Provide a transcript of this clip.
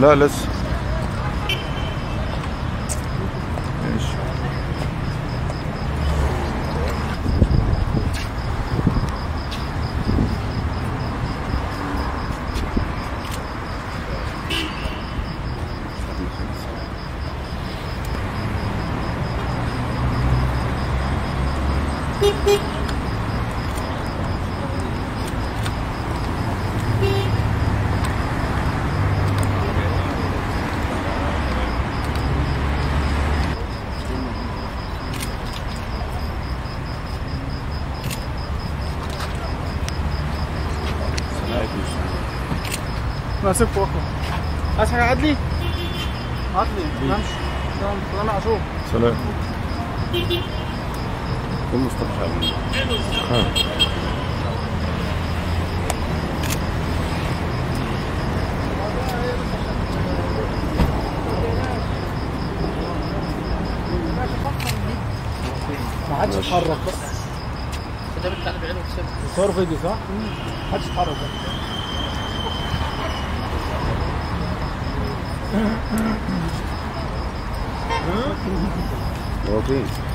لا لسه ماشي ماسك فوق عايز حاجه عدلي؟ عدلي نمشي سلام يا عاشور سلام فين مصطفى شعبان ما حدش يتحرك بس ده بتاع بعينه وكسبت صور فيديو صح؟ ما حدش يتحرك بس هو فين؟